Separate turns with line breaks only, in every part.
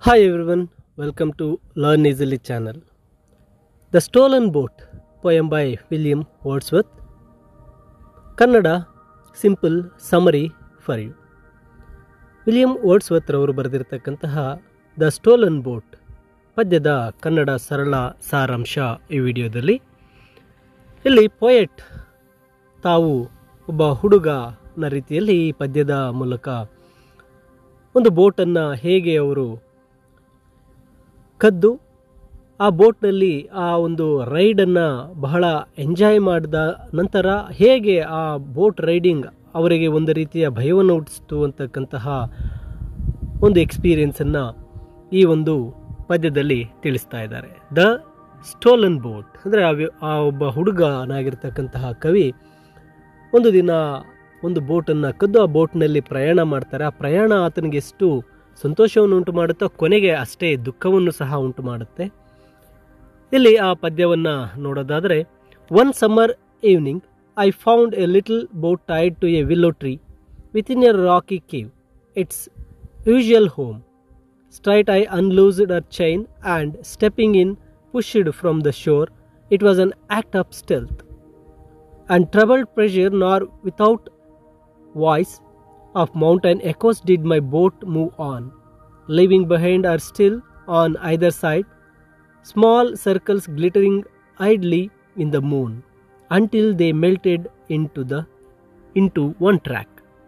Hi everyone, welcome to Learn Easily channel. The Stolen Boat, poem by William Wordsworth. Kannada simple summary for you William Wordsworth ರವರು ಬರೆದಿರತಕ್ಕಂತಹ the stolen boat ಪದ್ಯದ ಕನ್ನಡ ಸರಳ ಸಾರಾಂಶ ಈ ವಿಡಿಯೋದಲ್ಲಿ ಇಲ್ಲಿ ಪೊಯೆಟ್ ತಾವು ಒಬ್ಬ ಹುಡುಗನ ರೀತಿಯಲ್ಲಿ ಈ ಪದ್ಯದ ಮೂಲಕ ಒಂದು ಬೋಟನ್ನು ಹೇಗೆ ಅವರು ಕದ್ದು ಆ ಬೋಟ್ನಲ್ಲಿ ಆ ಒಂದು ರೈಡನ್ನು ಬಹಳ ಎಂಜಾಯ್ ಮಾಡಿದ ನಂತರ ಹೇಗೆ ಆ ಬೋಟ್ ರೈಡಿಂಗ್ ಅವರಿಗೆ ಒಂದು ರೀತಿಯ ಭಯವನ್ನು ಹುಟ್ಟಿಸ್ತು ಅಂತಕ್ಕಂತಹ ಒಂದು ಎಕ್ಸ್ಪೀರಿಯನ್ಸನ್ನು ಈ ಒಂದು ಪದ್ಯದಲ್ಲಿ ತಿಳಿಸ್ತಾ ಇದ್ದಾರೆ ದ ಸ್ಟೋಲನ್ ಬೋಟ್ ಅಂದರೆ ಆ ವ್ಯ- ಆ ಒಬ್ಬ ಹುಡುಗನಾಗಿರ್ತಕ್ಕಂತಹ ಕವಿ ಒಂದು ದಿನ ಒಂದು ಬೋಟನ್ನು ಕದ್ದು ಆ ಬೋಟ್ನಲ್ಲಿ ಪ್ರಯಾಣ ಮಾಡ್ತಾರೆ ಆ ಪ್ರಯಾಣ ಆತನಿಗೆ ಎಷ್ಟು ಸಂತೋಷವನ್ನು ಉಂಟು ಮಾಡುತ್ತೋ ಕೊನೆಗೆ ಅಷ್ಟೇ ದುಃಖವನ್ನು ಸಹ ಉಂಟು ಮಾಡುತ್ತೆ ಇಲ್ಲಿ ಆ ಪದ್ಯವನ್ನು ನೋಡೋದಾದರೆ one summer evening I found a little boat tied to a willow tree within a rocky cave its usual home Straight I unloosed her chain and stepping in pushed from the shore. It was an act of stealth. And troubled pressure nor without voice of mountain echoes did my boat move on, leaving behind her still on either side small circles glittering idly in the moon until they melted into the into one track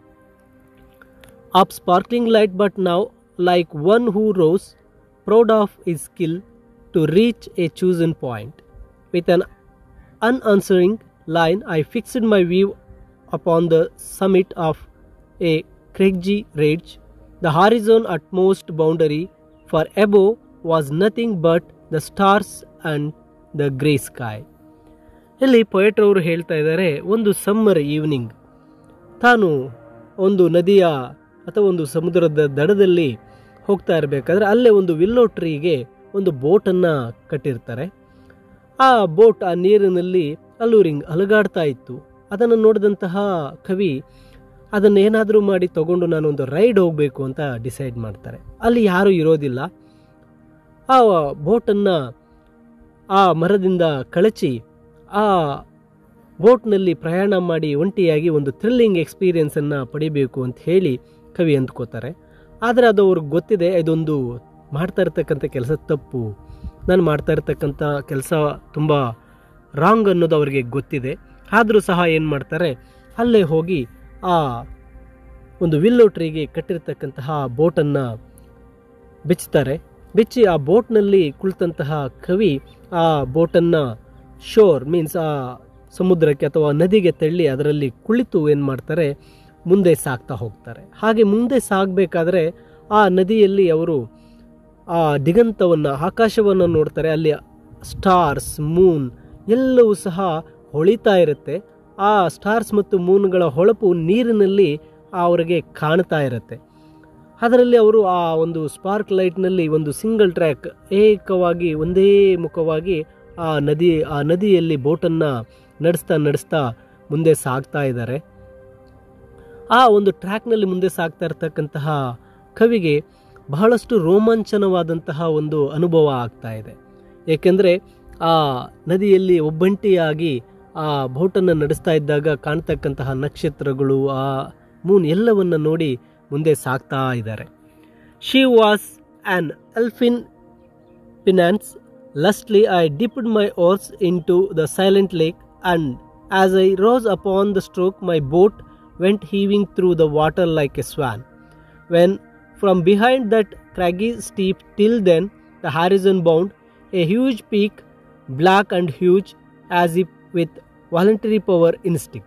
of sparkling light, but now like one who rose, proud of his skill, to reach a chosen point. With an unanswering line, I fixed my view upon the summit of a craggy ridge, the horizon utmost boundary, for above was nothing but the stars and the grey sky. ಇಲ್ಲಿ poet ಅವರು ಹೇಳ್ತಾ ಇದ್ದಾರೆ ಒಂದು summer evening ತಾನು ಒಂದು ನದಿಯ ಅಥವಾ ಒಂದು ಸಮುದ್ರದ ದಡದಲ್ಲಿ ಹೋಗ್ತಾ ಇರಬೇಕಾದ್ರೆ ಅಲ್ಲೇ ಒಂದು ವಿಲ್ಲೋ ಟ್ರೀಗೆ ಒಂದು ಬೋಟನ್ನು ಕಟ್ಟಿರ್ತಾರೆ ಆ ಬೋಟ್ ಆ ನೀರಿನಲ್ಲಿ ಅಲ್ಲೂರಿಂಗ್ ಅಲುಗಾಡ್ತಾ ಇತ್ತು ಅದನ್ನು ನೋಡಿದಂತಹ ಕವಿ ಅದನ್ನು ಏನಾದರೂ ಮಾಡಿ ತಗೊಂಡು ನಾನೊಂದು ರೈಡ್ ಹೋಗಬೇಕು ಅಂತ ಡಿಸೈಡ್ ಮಾಡ್ತಾರೆ ಅಲ್ಲಿ ಯಾರೂ ಇರೋದಿಲ್ಲ ಆ ಬೋಟನ್ನು ಆ ಮರದಿಂದ ಕಳಚಿ ಆ ಬೋಟ್ನಲ್ಲಿ ಪ್ರಯಾಣ ಮಾಡಿ ಒಂಟಿಯಾಗಿ ಒಂದು ಥ್ರಿಲ್ಲಿಂಗ್ ಎಕ್ಸ್ಪೀರಿಯನ್ಸನ್ನು ಪಡಿಬೇಕು ಅಂತ ಹೇಳಿ ಕವಿ ಅಂದ್ಕೋತಾರೆ ಆದರೆ ಅದು ಅವ್ರಿಗೆ ಗೊತ್ತಿದೆ ಇದೊಂದು ಮಾಡ್ತಾ ಇರ್ತಕ್ಕಂಥ ಕೆಲಸ ತಪ್ಪು ನಾನು ಮಾಡ್ತಾ ಇರ್ತಕ್ಕಂಥ ಕೆಲಸ ತುಂಬ ರಾಂಗ್ ಅನ್ನೋದು ಅವರಿಗೆ ಗೊತ್ತಿದೆ ಆದರೂ ಸಹ ಏನು ಮಾಡ್ತಾರೆ ಅಲ್ಲೇ ಹೋಗಿ ಆ ಒಂದು ವಿಲ್ಲೋ ಟ್ರೀಗೆ ಕಟ್ಟಿರ್ತಕ್ಕಂತಹ ಬೋಟನ್ನು ಬಿಚ್ತಾರೆ ಬಿಚ್ಚಿ ಆ ಬೋಟ್ನಲ್ಲಿ ಕುಳಿತಂತಹ ಕವಿ ಆ ಬೋಟನ್ನು ಶೋರ್ ಮೀನ್ಸ್ ಆ ಸಮುದ್ರಕ್ಕೆ ಅಥವಾ ನದಿಗೆ ತಳ್ಳಿ ಅದರಲ್ಲಿ ಕುಳಿತು ಏನು ಮಾಡ್ತಾರೆ ಮುಂದೆ ಸಾಗ್ತಾ ಹೋಗ್ತಾರೆ ಹಾಗೆ ಮುಂದೆ ಸಾಗಬೇಕಾದ್ರೆ ಆ ನದಿಯಲ್ಲಿ ಅವರು ಆ ದಿಗಂತವನ್ನು ಆಕಾಶವನ್ನು ನೋಡ್ತಾರೆ ಅಲ್ಲಿ ಸ್ಟಾರ್ಸ್ ಮೂನ್ ಎಲ್ಲವೂ ಸಹ ಹೊಳಿತಾ ಇರುತ್ತೆ ಆ ಸ್ಟಾರ್ಸ್ ಮತ್ತು ಮೂನ್ಗಳ ಹೊಳಪು ನೀರಿನಲ್ಲಿ ಅವರಿಗೆ ಕಾಣ್ತಾ ಇರುತ್ತೆ ಅದರಲ್ಲಿ ಅವರು ಆ ಒಂದು ಸ್ಪಾರ್ಕ್ ಲೈಟ್ನಲ್ಲಿ ಒಂದು ಸಿಂಗಲ್ ಟ್ರ್ಯಾಕ್ ಏಕವಾಗಿ ಒಂದೇ ಮುಖವಾಗಿ ಆ ನದಿ ಆ ನದಿಯಲ್ಲಿ ಬೋಟನ್ನು ನಡೆಸ್ತಾ ನಡೆಸ್ತಾ ಮುಂದೆ ಸಾಗ್ತಾ ಇದ್ದಾರೆ ಆ ಒಂದು ಟ್ರ್ಯಾಕ್ನಲ್ಲಿ ಮುಂದೆ ಸಾಗ್ತಾ ಇರತಕ್ಕಂತಹ ಕವಿಗೆ ಬಹಳಷ್ಟು ರೋಮಾಂಚನವಾದಂತಹ ಒಂದು ಅನುಭವ ಆಗ್ತಾ ಇದೆ ಏಕೆಂದರೆ ಆ ನದಿಯಲ್ಲಿ ಒಬ್ಬಂಟಿಯಾಗಿ ಆ ಬೋಟನ್ನು ನಡೆಸ್ತಾ ಇದ್ದಾಗ ಕಾಣ್ತಕ್ಕಂತಹ ನಕ್ಷತ್ರಗಳು ಆ ಮೂನ್ ಎಲ್ಲವನ್ನು ನೋಡಿ ಮುಂದೆ ಸಾಗ್ತಾ ಇದ್ದಾರೆ she was an elfin finance. Lustly, I dipped my oars into the silent lake, and as I rose upon the stroke, my boat went heaving through the water like a swan. When from behind that craggy steep, till then the horizon bound, a huge peak, black and huge, as if with voluntary power instinct.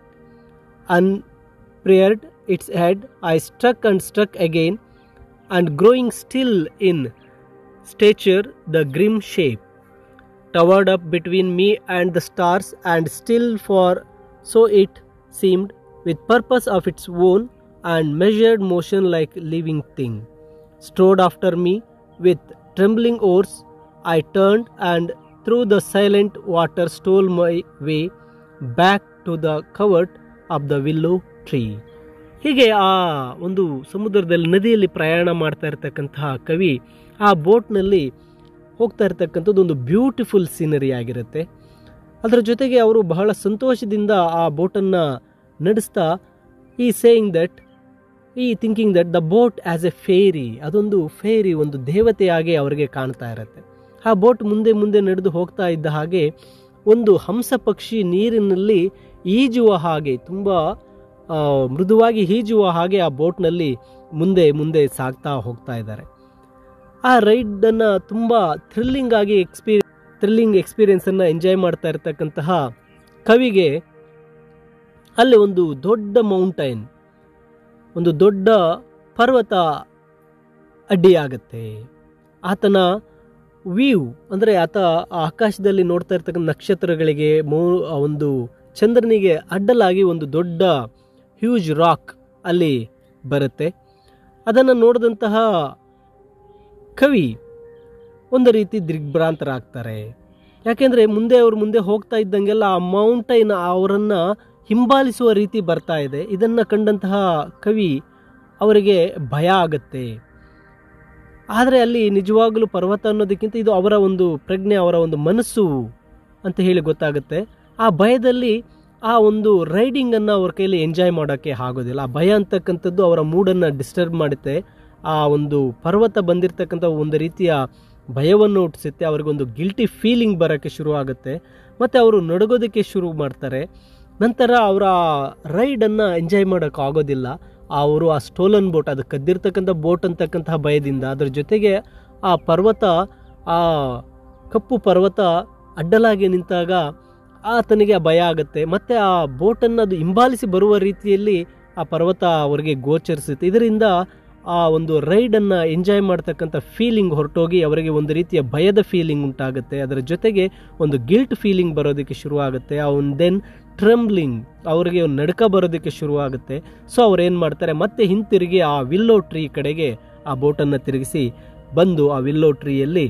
Unprepared its head, I struck and struck again, and growing still in stature the grim shape towered up between me and the stars and still for so it seemed with purpose of its own and measured motion like living thing strode after me with trembling oars i turned and through the silent water stole my way back to the covert of the willow tree ಹೀಗೆ ಆ ಒಂದು ಸಮುದ್ರದಲ್ಲಿ ನದಿಯಲ್ಲಿ ಪ್ರಯಾಣ ಮಾಡ್ತಾ ಇರತಕ್ಕಂತಹ ಕವಿ ಆ ಬೋಟ್ನಲ್ಲಿ ಹೋಗ್ತಾ ಇರತಕ್ಕಂಥದ್ದು ಒಂದು ಬ್ಯೂಟಿಫುಲ್ ಸೀನರಿ ಆಗಿರುತ್ತೆ ಅದರ ಜೊತೆಗೆ ಅವರು ಬಹಳ ಸಂತೋಷದಿಂದ ಆ ಬೋಟನ್ನು ನಡೆಸ್ತಾ he saying that he thinking that the boat as a fairy ಅದೊಂದು ಫೇರಿ ಒಂದು ದೇವತೆಯಾಗಿ ಅವರಿಗೆ ಕಾಣ್ತಾ ಇರುತ್ತೆ ಆ ಬೋಟ್ ಮುಂದೆ ಮುಂದೆ ನಡೆದು ಹೋಗ್ತಾ ಇದ್ದ ಹಾಗೆ ಒಂದು ಹಂಸ ಪಕ್ಷಿ ನೀರಿನಲ್ಲಿ ಈಜುವ ಹಾಗೆ ತುಂಬ ಆ, ಮೃದುವಾಗಿ ಈಜುವ ಹಾಗೆ ಆ ಬೋಟ್ನಲ್ಲಿ ಮುಂದೆ ಮುಂದೆ ಸಾಗ್ತಾ ಹೋಗ್ತಾ ಇದ್ದಾರೆ ಆ ರೈಡನ್ನು ತುಂಬ ಥ್ರಿಲ್ಲಿಂಗ್ ಆಗಿ ಎಕ್ಸ್ಪೀರಿ ಥ್ರಿಲ್ಲಿಂಗ್ ಎಕ್ಸ್ಪೀರಿಯನ್ಸನ್ನು ಎಂಜಾಯ್ ಮಾಡ್ತಾ ಇರತಕ್ಕಂತಹ ಕವಿಗೆ ಅಲ್ಲಿ ಒಂದು ದೊಡ್ಡ ಮೌಂಟೈನ್ ಒಂದು ದೊಡ್ಡ ಪರ್ವತ ಅಡ್ಡಿಯಾಗತ್ತೆ ಆತನ ವ್ಯೂ ಅಂದರೆ ಆತ ಆ ಆಕಾಶದಲ್ಲಿ ನೋಡ್ತಾ ಇರ್ತಕ್ಕಂಥ ನಕ್ಷತ್ರಗಳಿಗೆ ಮೋ ಆ ಒಂದು ಚಂದ್ರನಿಗೆ ಅಡ್ಡಲಾಗಿ ಒಂದು ದೊಡ್ಡ ಹ್ಯೂಜ್ ರಾಕ್ ಅಲ್ಲಿ ಬರುತ್ತೆ ಅದನ್ನು ನೋಡಿದಂತಹ ಕವಿ ಒಂದು ರೀತಿ ದಿಗ್ಭ್ರಾಂತರಾಗ್ತಾರೆ ಯಾಕೆಂದರೆ ಮುಂದೆ ಅವರು ಮುಂದೆ ಹೋಗ್ತಾ ಇದ್ದಂಗೆಲ್ಲ ಆ ಮೌಂಟೈನ್ ಅವರನ್ನು ಹಿಂಬಾಲಿಸುವ ರೀತಿ ಬರ್ತಾ ಇದೆ ಇದನ್ನು ಕಂಡಂತಹ ಕವಿ ಅವರಿಗೆ ಭಯ ಆಗತ್ತೆ ಆದರೆ ಅಲ್ಲಿ ನಿಜವಾಗಲೂ ಪರ್ವತ ಅನ್ನೋದಕ್ಕಿಂತ ಇದು ಅವರ ಒಂದು ಪ್ರಜ್ಞೆ ಅವರ ಒಂದು ಮನಸ್ಸು ಅಂತ ಹೇಳಿ ಗೊತ್ತಾಗುತ್ತೆ ಆ ಭಯದಲ್ಲಿ ಆ ಒಂದು ರೈಡಿಂಗನ್ನು ಅವ್ರ ಕೈಯಲ್ಲಿ ಎಂಜಾಯ್ ಮಾಡೋಕ್ಕೆ ಆಗೋದಿಲ್ಲ ಆ ಭಯ ಅಂತಕ್ಕಂಥದ್ದು ಅವರ ಮೂಡನ್ನು ಡಿಸ್ಟರ್ಬ್ ಮಾಡುತ್ತೆ ಆ ಒಂದು ಪರ್ವತ ಬಂದಿರತಕ್ಕಂಥ ಒಂದು ರೀತಿಯ ಭಯವನ್ನು ಹುಟ್ಟಿಸುತ್ತೆ ಅವ್ರಿಗೊಂದು ಗಿಲ್ಟಿ ಫೀಲಿಂಗ್ ಬರೋಕ್ಕೆ ಶುರು ಆಗುತ್ತೆ ಮತ್ತು ಅವರು ನಡಗೋದಕ್ಕೆ ಶುರು ಮಾಡ್ತಾರೆ ನಂತರ ಅವರ ರೈಡನ್ನು ಎಂಜಾಯ್ ಮಾಡೋಕ್ಕೆ ಆಗೋದಿಲ್ಲ ಅವರು ಆ ಸ್ಟೋಲನ್ ಬೋಟ್ ಅದು ಕದ್ದಿರ್ತಕ್ಕಂಥ ಬೋಟ್ ಅಂತಕ್ಕಂತಹ ಭಯದಿಂದ ಅದ್ರ ಜೊತೆಗೆ ಆ ಪರ್ವತ ಆ ಕಪ್ಪು ಪರ್ವತ ಅಡ್ಡಲಾಗಿ ನಿಂತಾಗ ಆತನಿಗೆ ಆ ಭಯ ಆಗುತ್ತೆ ಮತ್ತು ಆ ಬೋಟನ್ನು ಅದು ಹಿಂಬಾಲಿಸಿ ಬರುವ ರೀತಿಯಲ್ಲಿ ಆ ಪರ್ವತ ಅವರಿಗೆ ಗೋಚರಿಸುತ್ತೆ ಇದರಿಂದ ಆ ಒಂದು ರೈಡನ್ನು ಎಂಜಾಯ್ ಮಾಡ್ತಕ್ಕಂಥ ಫೀಲಿಂಗ್ ಹೊರಟೋಗಿ ಅವರಿಗೆ ಒಂದು ರೀತಿಯ ಭಯದ ಫೀಲಿಂಗ್ ಉಂಟಾಗುತ್ತೆ ಅದರ ಜೊತೆಗೆ ಒಂದು ಗಿಲ್ಟ್ ಫೀಲಿಂಗ್ ಬರೋದಕ್ಕೆ ಶುರುವಾಗುತ್ತೆ ಅವನ್ ದೆನ್ ಟ್ರಂಬ್ಲಿಂಗ್ ಅವರಿಗೆ ಒಂದು ನಡ್ಕ ಬರೋದಕ್ಕೆ ಶುರುವಾಗುತ್ತೆ ಸೊ ಅವ್ರು ಏನು ಮಾಡ್ತಾರೆ ಮತ್ತೆ ಹಿಂತಿರುಗಿ ಆ ವಿಲ್ಲೋ ಟ್ರೀ ಕಡೆಗೆ ಆ ಬೋಟನ್ನು ತಿರುಗಿಸಿ ಬಂದು ಆ ವಿಲ್ಲೋ ಟ್ರೀಯಲ್ಲಿ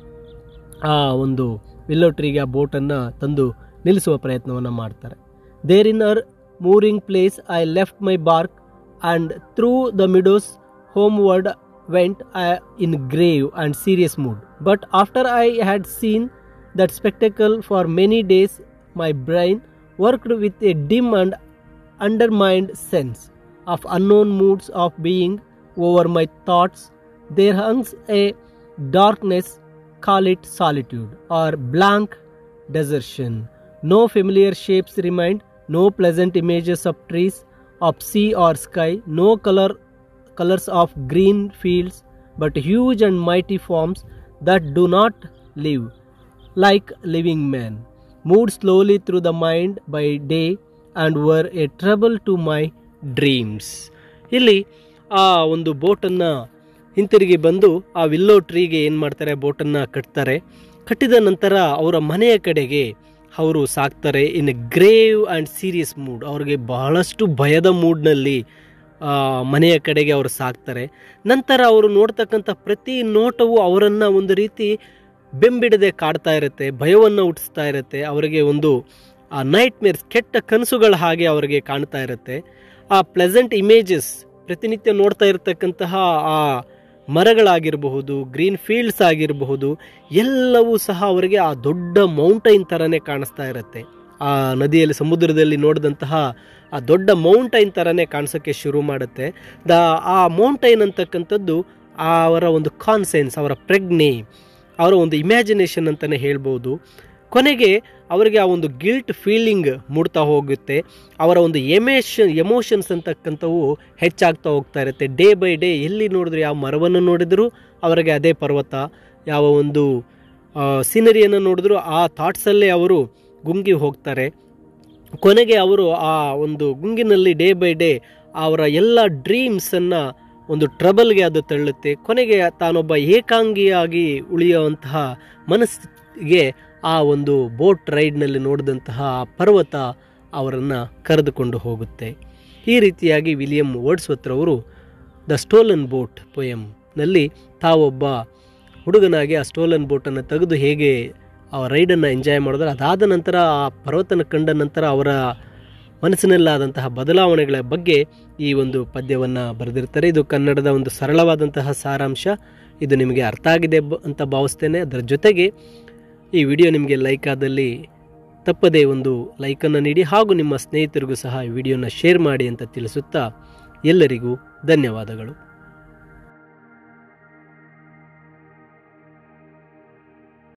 ಆ ಒಂದು ವಿಲ್ಲೋ ಟ್ರೀಗೆ ಆ ಬೋಟನ್ನು ತಂದು ನಿಲ್ಲಿಸುವ ಪ್ರಯತ್ನವನ್ನು ಮಾಡ್ತಾರೆ there in her mooring place I left my bark and through the meadows homeward went in grave and serious mood but after I had seen that spectacle for many days my brain worked with a dim and undermined sense of unknown moods of being over my thoughts, there hangs a darkness, call it solitude or blank desertion. No familiar shapes remained, no pleasant images of trees, of sea or sky, no color colors of green fields, but huge and mighty forms that do not live like living men, moved slowly through the mind by day and were a trouble to my dreams. ಇಲ್ಲಿ ಆ ಒಂದು ಬೋಟನ್ನು ಹಿಂತಿರುಗಿ ಬಂದು ಆ willow ಟ್ರೀಗೆ ಏನು ಮಾಡ್ತಾರೆ ಬೋಟನ್ನು ಕಟ್ತಾರೆ ಕಟ್ಟಿದ ನಂತರ ಅವರ ಮನೆಯ ಕಡೆಗೆ ಅವರು ಸಾಕ್ತಾರೆ in grave and serious mood ಅವ್ರಿಗೆ ಬಹಳಷ್ಟು ಭಯದ ಮೂಡ್ನಲ್ಲಿ ಆ, ಮನೆಯ ಕಡೆಗೆ ಅವರು ಸಾಕ್ತಾರೆ ನಂತರ ಅವರು ನೋಡ್ತಕ್ಕಂಥ ಪ್ರತಿ ನೋಟವು ಅವರನ್ನು ಒಂದು ರೀತಿ ಬೆಂಬಿಡದೆ ಕಾಡ್ತಾ ಇರುತ್ತೆ ಭಯವನ್ನು ಹುಟ್ಟಿಸ್ತಾ ಇರುತ್ತೆ ಅವರಿಗೆ ಒಂದು ಆ ನೈಟ್ ಮೇರ್ಸ್ ಕೆಟ್ಟ ಕನಸುಗಳ ಹಾಗೆ ಅವರಿಗೆ ಕಾಣ್ತಾ ಇರುತ್ತೆ ಆ ಪ್ಲೆಸೆಂಟ್ ಇಮೇಜಸ್ ಪ್ರತಿನಿತ್ಯ ನೋಡ್ತಾ ಇರತಕ್ಕಂತಹ ಆ ಮರಗಳಾಗಿರಬಹುದು ಗ್ರೀನ್ ಫೀಲ್ಡ್ಸ್ ಆಗಿರಬಹುದು ಎಲ್ಲವೂ ಸಹ ಅವರಿಗೆ ಆ ದೊಡ್ಡ ಮೌಂಟೈನ್ ಥರನೇ ಕಾಣಿಸ್ತಾ ಇರುತ್ತೆ ಆ ನದಿಯಲ್ಲಿ ಸಮುದ್ರದಲ್ಲಿ ನೋಡಿದಂತಹ ಆ ದೊಡ್ಡ ಮೌಂಟೈನ್ ಥರನೇ ಕಾಣಿಸೋಕ್ಕೆ ಶುರು ಮಾಡುತ್ತೆ ದ ಆ ಮೌಂಟೈನ್ ಅಂತಕ್ಕಂಥದ್ದು ಅವರ ಒಂದು ಕಾನ್ಸೆನ್ಸ್ ಅವರ ಪ್ರಜ್ಞೆ ಅವರ ಒಂದು ಇಮ್ಯಾಜಿನೇಷನ್ ಅಂತಲೇ ಹೇಳ್ಬೋದು ಕೊನೆಗೆ ಅವರಿಗೆ ಆ ಒಂದು ಗಿಲ್ಟ್ ಫೀಲಿಂಗ್ ಮೂಡ್ತಾ ಹೋಗುತ್ತೆ ಅವರ ಒಂದು ಎಮೇಷನ್ ಎಮೋಷನ್ಸ್ ಅಂತಕ್ಕಂಥವು ಹೆಚ್ಚಾಗ್ತಾ ಹೋಗ್ತಾ ಇರುತ್ತೆ ಡೇ ಬೈ ಡೇ ಎಲ್ಲಿ ನೋಡಿದ್ರು ಯಾವ ಮರವನ್ನು ನೋಡಿದ್ರು ಅವರಿಗೆ ಅದೇ ಪರ್ವತ ಯಾವ ಒಂದು ಸೀನರಿಯನ್ನು ನೋಡಿದ್ರು ಆ ಥಾಟ್ಸಲ್ಲೇ ಅವರು ಗುಂಗಿ ಹೋಗ್ತಾರೆ ಕೊನೆಗೆ ಅವರು ಆ ಒಂದು ಗುಂಗಿನಲ್ಲಿ ಡೇ ಬೈ ಡೇ ಅವರ ಎಲ್ಲ ಡ್ರೀಮ್ಸನ್ನು ಒಂದು ಟ್ರಬಲ್ಗೆ ಅದು ತಳ್ಳುತ್ತೆ ಕೊನೆಗೆ ತಾನೊಬ್ಬ ಏಕಾಂಗಿಯಾಗಿ ಉಳಿಯುವಂತಹ ಮನಸ್ಸಿಗೆ ಆ ಒಂದು ಬೋಟ್ ರೈಡ್ನಲ್ಲಿ ನೋಡಿದಂತಹ ಆ ಪರ್ವತ ಅವರನ್ನು ಕರೆದುಕೊಂಡು ಹೋಗುತ್ತೆ ಈ ರೀತಿಯಾಗಿ ವಿಲಿಯಂ ವರ್ಡ್ಸ್ವತ್ರವರು ದ ಸ್ಟೋಲನ್ ಬೋಟ್ ಪೊಯಮ್ನಲ್ಲಿ ತಾವೊಬ್ಬ ಹುಡುಗನಾಗಿ ಆ ಸ್ಟೋಲನ್ ಬೋಟನ್ನು ತೆಗೆದು ಹೇಗೆ ಆ ರೈಡನ್ನು ಎಂಜಾಯ್ ಮಾಡಿದ್ರೆ ಅದಾದ ನಂತರ ಆ ಪರ್ವತನ ಕಂಡ ನಂತರ ಅವರ ಮನಸ್ಸಿನಲ್ಲಾದಂತಹ ಬದಲಾವಣೆಗಳ ಬಗ್ಗೆ ಈ ಒಂದು ಪದ್ಯವನ್ನು ಬರೆದಿರ್ತಾರೆ ಇದು ಕನ್ನಡದ ಒಂದು ಸರಳವಾದಂತಹ ಸಾರಾಂಶ ಇದು ನಿಮಗೆ ಅರ್ಥ ಆಗಿದೆ ಬ- ಅಂತ ಭಾವಿಸ್ತೇನೆ ಅದರ ಜೊತೆಗೆ ಈ ವಿಡಿಯೋ ನಿಮಗೆ ಲೈಕ್ ಆದಲ್ಲಿ ತಪ್ಪದೇ ಒಂದು ಲೈಕನ್ನು ನೀಡಿ ಹಾಗೂ ನಿಮ್ಮ ಸ್ನೇಹಿತರಿಗೂ ಸಹ ಈ ವಿಡಿಯೋನ ಶೇರ್ ಮಾಡಿ ಅಂತ ತಿಳಿಸುತ್ತಾ ಎಲ್ಲರಿಗೂ ಧನ್ಯವಾದಗಳು